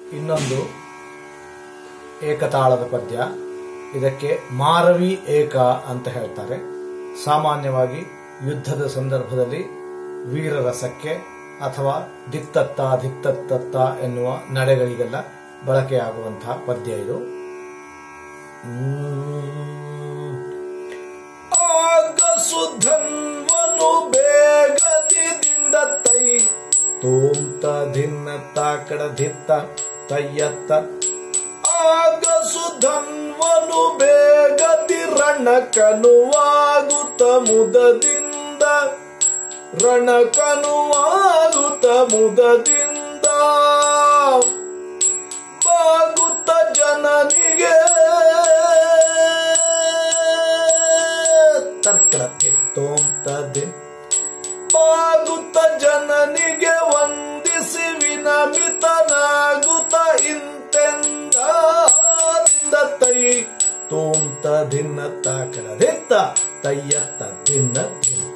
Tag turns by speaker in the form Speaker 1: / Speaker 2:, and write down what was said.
Speaker 1: ಇನ್ನೊಂದು ಏಕತಾಳದ ಪದ್ಯ ಇದಕ್ಕೆ ಮಾರವಿ ಏಕ ಅಂತ ಹೇಳ್ತಾರೆ ಸಾಮಾನ್ಯವಾಗಿ ಯುದ್ಧದ ಸಂದರ್ಭದಲ್ಲಿ ವೀರರಸಕ್ಕೆ ಅಥವಾ ದಿಕ್ತತ್ತ ಧಿಕ್ತತ್ತ ಎನ್ನುವ ನಡೆಗಳಿಗೆಲ್ಲ ಬಳಕೆಯಾಗುವಂತಹ ಪದ್ಯ ಇದು ಆಗ ಸುಧನ್ವನು ಬೇಗದಿಂದ ತೈ ತೋಂತ ಧಿನ್ನ ತಾಕಡ ಧಿತ್ತ ತಯ್ಯತ್ತ ಆಗ ಸುಧನ್ವನು ಬೇಗದಿ ರಣಕನುವಾಗುತ್ತ ಮುದದಿಂದ ರಣಕನುವಾಗುತ್ತ ಮುದದಿಂದ ಬಾಗುತ್ತ ಜನನಿಗೆ ತರ್ಕಡ ತಿತ್ತೋಂತದೆ ಬಾಗುತ್ತ ಜನನಿಗೆ ವಂದಿಸಿ ವಿನಮಿತನಾಗುತ್ತ ಇಂತೆಂದ ತೈ ತೋಂತ ಧಿನ್ನ ತಾಕಡ ದಿತ್ತ ತಯ್ಯತ್ತ ಧಿನ್ನ ಧಿನ್ನ